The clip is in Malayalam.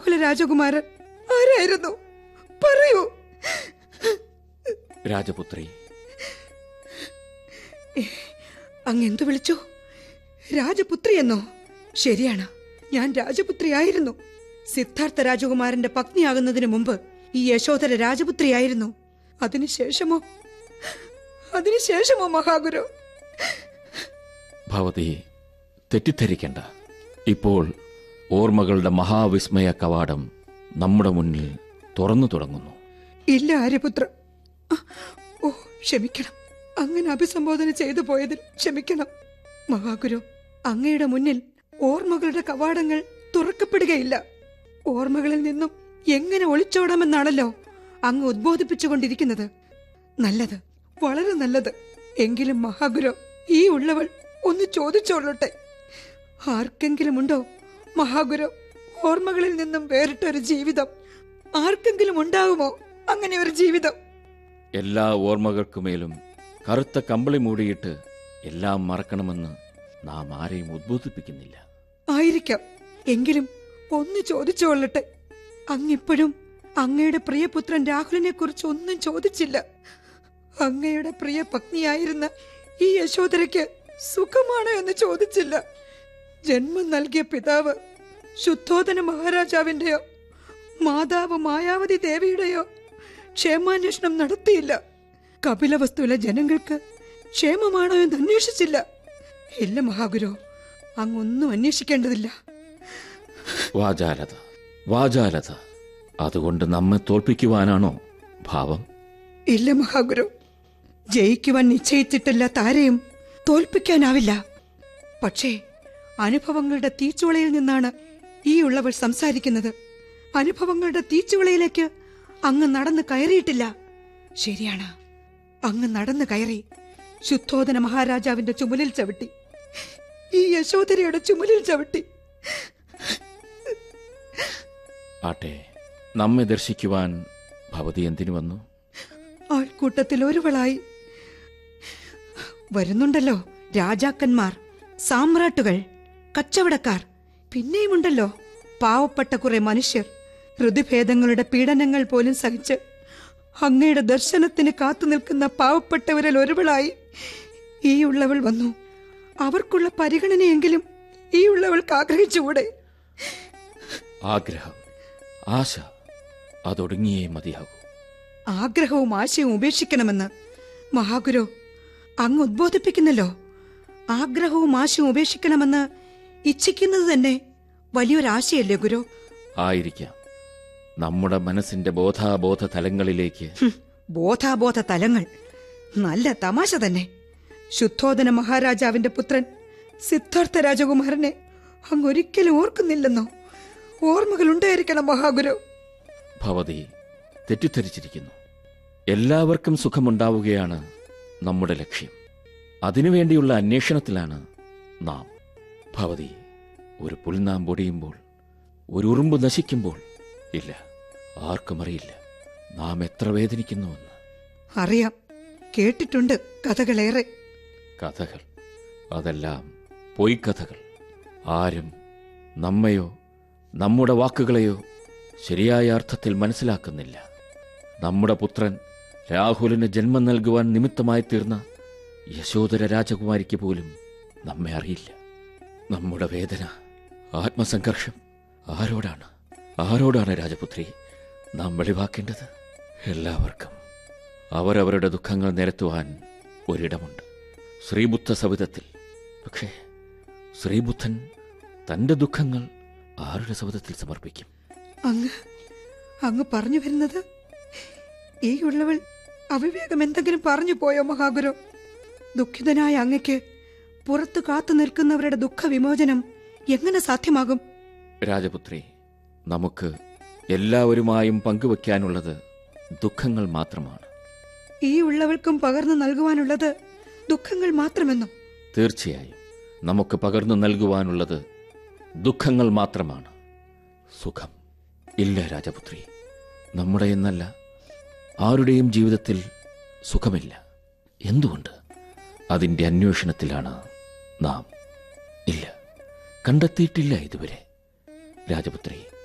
രാഹുല രാജകുമാരൻ ആരായിരുന്നു പറയൂ രാജപുത്രി അങ്ങ് എന്തു വിളിച്ചു രാജപുത്രി എന്നോ ശരിയാണ് ഞാൻ രാജപുത്രിയായിരുന്നു സിദ്ധാർത്ഥ രാജകുമാരന്റെ പത്നിയാകുന്നതിന് മുമ്പ് ഈ യശോധര രാജപുത്രിയായിരുന്നു അതിനുശേഷമോ അതിനുശേഷമോ മഹാഗുരു ഭവതി തെറ്റിദ്ധരിക്കണ്ട ഇപ്പോൾ ഓർമ്മകളുടെ മഹാവിസ്മയ കവാടം നമ്മുടെ മുന്നിൽ തുറന്നു തുടങ്ങുന്നു ഇല്ല ആര്യപുത്ര ആ, ഓ ക്ഷമിക്കണം അങ്ങനെ അഭിസംബോധന ചെയ്തു പോയതിൽ ക്ഷമിക്കണം മഹാഗുരു അങ്ങയുടെ മുന്നിൽ ഓർമ്മകളുടെ കവാടങ്ങൾ തുറക്കപ്പെടുകയില്ല ഓർമ്മകളിൽ നിന്നും എങ്ങനെ ഒളിച്ചോടാമെന്നാണല്ലോ അങ്ങ് ഉദ്ബോധിപ്പിച്ചുകൊണ്ടിരിക്കുന്നത് നല്ലത് വളരെ നല്ലത് എങ്കിലും മഹാഗുരു ഈ ഉള്ളവൾ ഒന്ന് ചോദിച്ചോളട്ടെ ആർക്കെങ്കിലും ഉണ്ടോ മഹാഗുരു ഓർമ്മകളിൽ നിന്നും വേറിട്ടൊരു ജീവിതം ആർക്കെങ്കിലും ഉണ്ടാകുമോ അങ്ങനെ ഒരു ജീവിതം എല്ലാ ഓർമ്മകൾക്കുമേലും കറുത്ത കമ്പിളി മൂടിയിട്ട് എല്ലാം മറക്കണമെന്ന് നാം ആരെയും ഉദ്ബോധിപ്പിക്കുന്നില്ല ആയിരിക്കാം എങ്കിലും ഒന്ന് ചോദിച്ചോളട്ടെ അങ്ങിപ്പോഴും അങ്ങയുടെ പ്രിയപുത്രൻ രാഹുലിനെ കുറിച്ച് ഒന്നും ചോദിച്ചില്ല അങ്ങയുടെ പ്രിയ പത്നിയായിരുന്ന ഈ യശോദരയ്ക്ക് സുഖമാണോ എന്ന് ചോദിച്ചില്ല ജന്മം നൽകിയ പിതാവ് ശുദ്ധോധന മഹാരാജാവിന്റെയോ മാതാവ് മായാവതി ദേവിയുടെയോ ക്ഷേമാന്വേഷണം നടത്തിയില്ല കപിലവസ്തുവിലെ ജനങ്ങൾക്ക് ക്ഷേമമാണോ എന്ന് അന്വേഷിച്ചില്ല ഇല്ല മഹാഗുരു അങ്ങൊന്നും അന്വേഷിക്കേണ്ടതില്ല വാചാലത വാചാലത അതുകൊണ്ട് നമ്മെ തോൽപ്പിക്കുവാനാണോ ഭാവം ഇല്ല മഹാഗുരു ജയിക്കുവാൻ നിശ്ചയിച്ചിട്ടില്ല താരെയും തോൽപ്പിക്കാനാവില്ല പക്ഷേ അനുഭവങ്ങളുടെ തീച്ചുളയിൽ നിന്നാണ് ഈ ഉള്ളവൾ സംസാരിക്കുന്നത് അനുഭവങ്ങളുടെ തീച്ചുളയിലേക്ക് അങ്ങ് നടന്ന് കയറിയിട്ടില്ല ശരിയാണ് അങ്ങ് നടന്നു കയറി ശുദ്ധോധന മഹാരാജാവിന്റെ ചുമലിൽ ചവിട്ടി ഈ യശോധരയുടെ ചുമലിൽ ചവിട്ടി ആട്ടെ നമ്മെ ദർശിക്കുവാൻ ഭവതി എന്തിനു വന്നു ആൾക്കൂട്ടത്തിൽ ഒരുവളായി വരുന്നുണ്ടല്ലോ രാജാക്കന്മാർ സാമ്രാട്ടുകൾ കച്ചവടക്കാർ പിന്നെയുമുണ്ടല്ലോ പാവപ്പെട്ട കുറെ മനുഷ്യർ ഋതുഭേദങ്ങളുടെ പീഡനങ്ങൾ പോലും സഹിച്ച് അങ്ങയുടെ ദർശനത്തിന് കാത്തു നിൽക്കുന്ന പാവപ്പെട്ടവരിൽ ഒരുവളായി ഈ ഉള്ളവൾ വന്നു അവർക്കുള്ള പരിഗണനയെങ്കിലും ഈ ഉള്ളവൾക്ക് ആഗ്രഹിച്ചുകൂടെ ആഗ്രഹം ആശ അതൊടുങ്ങിയേ മതിയാകൂ ആഗ്രഹവും ആശയവും ഉപേക്ഷിക്കണമെന്ന് മഹാഗുരു അങ്ങ് ഉദ്ബോധിപ്പിക്കുന്നല്ലോ ആഗ്രഹവും ആശയവും ഉപേക്ഷിക്കണമെന്ന് ഇച്ഛിക്കുന്നത് തന്നെ വലിയൊരാശയല്ലേ ഗുരു ആയിരിക്കാം നമ്മുടെ മനസ്സിന്റെ ബോധാബോധ തലങ്ങളിലേക്ക് ഹും, ബോധാബോധ തലങ്ങൾ നല്ല തമാശ തന്നെ ശുദ്ധോധന മഹാരാജാവിന്റെ പുത്രൻ സിദ്ധാർത്ഥ രാജകുമാരനെ അങ്ങ് ഒരിക്കലും ഓർക്കുന്നില്ലെന്നോ ഓർമ്മകൾ ഉണ്ടായിരിക്കണം മഹാഗുരു ഭവതി തെറ്റിദ്ധരിച്ചിരിക്കുന്നു എല്ലാവർക്കും സുഖമുണ്ടാവുകയാണ് നമ്മുടെ ലക്ഷ്യം അതിനുവേണ്ടിയുള്ള അന്വേഷണത്തിലാണ് നാം ഭവതി ഒരു പുൽനാം പൊടിയുമ്പോൾ ഒരു ഉറുമ്പ് നശിക്കുമ്പോൾ ഇല്ല ആർക്കും അറിയില്ല നാം എത്ര വേദനിക്കുന്നുവെന്ന് അറിയാം കേട്ടിട്ടുണ്ട് കഥകളേറെ കഥകൾ അതെല്ലാം പൊയ്ക്കഥകൾ ആരും നമ്മയോ നമ്മുടെ വാക്കുകളെയോ ശരിയായ അർത്ഥത്തിൽ മനസ്സിലാക്കുന്നില്ല നമ്മുടെ പുത്രൻ രാഹുലിന് ജന്മം നൽകുവാൻ നിമിത്തമായി തീർന്ന യശോധര രാജകുമാരിക്ക് പോലും നമ്മെ അറിയില്ല നമ്മുടെ വേദന ആത്മസംഘർഷം ആരോടാണ് ആരോടാണ് രാജപുത്രി നാം വെളിവാക്കേണ്ടത് എല്ലാവർക്കും അവരവരുടെ ദുഃഖങ്ങൾ നിരത്തുവാൻ ഒരിടമുണ്ട് ശ്രീബുദ്ധ സവിധത്തിൽ പക്ഷേ ശ്രീബുദ്ധൻ തന്റെ ദുഃഖങ്ങൾ ആരുടെ സവിധത്തിൽ സമർപ്പിക്കും അങ്ങ് അങ്ങ് പറഞ്ഞു വരുന്നത് ഈ ഉള്ളവൾ അവിവേകം എന്തെങ്കിലും പറഞ്ഞു പോയോ മഹാഗുരു ദുഃഖിതനായ അങ്ങയ്ക്ക് പുറത്തു കാത്തു നിൽക്കുന്നവരുടെ ദുഃഖവിമോചനം എങ്ങനെ സാധ്യമാകും രാജപുത്രി നമുക്ക് എല്ലാവരുമായും പങ്കുവയ്ക്കാനുള്ളത് ദുഃഖങ്ങൾ മാത്രമാണ് ഈ ഉള്ളവൾക്കും പകർന്നു നൽകുവാനുള്ളത് ദുഃഖങ്ങൾ മാത്രമെന്നും തീർച്ചയായും നമുക്ക് പകർന്നു നൽകുവാനുള്ളത് ദുഃഖങ്ങൾ മാത്രമാണ് സുഖം ഇല്ല രാജപുത്രി നമ്മുടെ എന്നല്ല ആരുടെയും ജീവിതത്തിൽ സുഖമില്ല എന്തുകൊണ്ട് അതിൻ്റെ അന്വേഷണത്തിലാണ് നാം ഇല്ല കണ്ടെത്തിയിട്ടില്ല ഇതുവരെ രാജപുത്രി